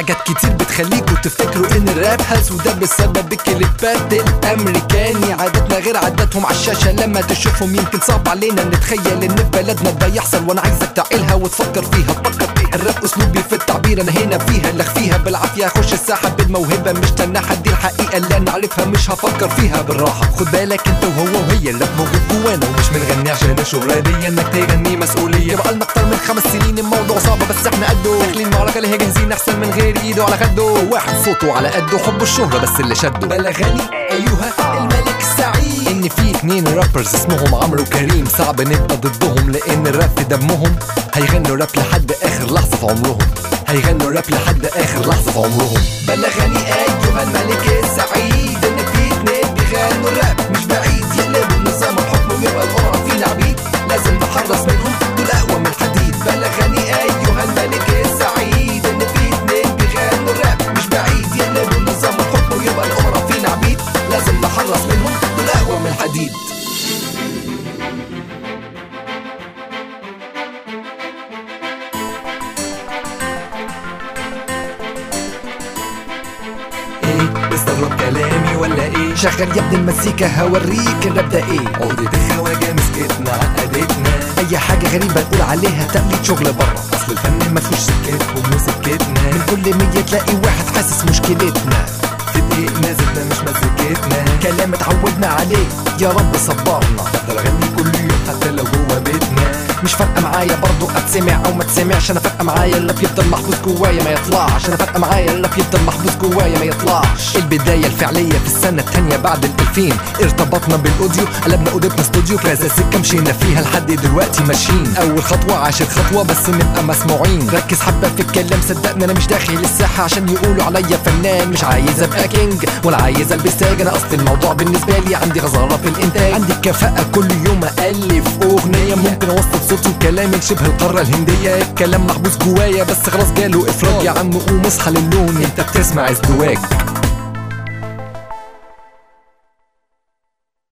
حاجات كتير بتخليكوا تفتكروا ان الراب هلس وده بسبب الكليبات الامريكاني عادتنا غير عاداتهم على الشاشه لما تشوفهم يمكن صعب علينا نتخيل ان في بلدنا ده يحصل وانا عايزك تعقلها وتفكر فيها تفكر فيها الراب اسلوبي في التعبير انا هنا فيها اللي فيها بالعافيه اخش الساحه بالموهبه مش تنحى دي الحقيقه اللي انا عارفها مش هفكر فيها بالراحه خد بالك انت وهو وهي الراب موجود جوانا ومش بنغني عشان الشغلانيه انك تغني مسؤوليه بقى لنا اكتر من خمس سنين الموضوع صعب بس احنا قده داخلين معركه اللي هي جاهزين احسن من غير ايده على خده واحد صوته على قده حب الشهره بس اللي شده بلغني ايها الملك السعيد ان في اتنين رابرز اسمهم عمرو وكريم صعب نبقى ضدهم لان الراب في دمهم هيغنوا راب لحد اخر لحظه في عمرهم هيغنوا راب لحد اخر لحظه في عمرهم بلغني ايها الملك السعيد ان في اتنين بيغنوا راب مش بعيد يقلبوا النظام الحكم ويبقى الامراء فينا عبيد لازم نحرص منهم دول اقوى من الحديد بلغني ايها الملك السعيد ان في اتنين بيغنوا راب مش بعيد يقلبوا النظام الحكم ويبقى الامراء فينا عبيد لازم نحرص منهم دول اقوى من الحديد ايه استغرب كلامي ولا ايه شغل يا ابن المزيكا هوريك الراب ده ايه عقدة الخواجة مسكتنا عقدتنا اي حاجة غريبة نقول عليها تقليد شغل بره اصل الفن ما فيهوش سكتهم وسكتنا من كل مية تلاقي واحد حاسس مشكلتنا في دقيقنا زدنا مش مزيكتنا كلام اتعودنا عليه يا رب صبرنا افضل اغني كل يوم حتى لو جوا بيتنا مش فارقه معايا برضو اتسمع او ما تسمعش انا فارقه معايا اللي بيفضل محبوس جوايا ما يطلعش انا فارقه معايا اللي بيفضل محبوس جوايا ما يطلعش البدايه الفعليه في السنه التانية بعد الالفين ارتبطنا بالاوديو قلبنا اوضتنا استوديو كذا سكه مشينا فيها لحد دلوقتي ماشيين اول خطوه عاشر خطوه بس نبقى مسموعين ركز حبه في الكلام صدقني انا مش داخل الساحه عشان يقولوا عليا فنان مش عايز ابقى كينج ولا عايز البس تاج انا اصل الموضوع بالنسبه لي عندي غزاره في الانتاج عندي كفاءه كل يوم الف اغنيه ممكن اوصل صوتي وكلامي لشبه القاره الهنديه الكلام محبوس جوايا بس خلاص جاله افراج يا عم قوم اصحى للون انت بتسمع ازدواج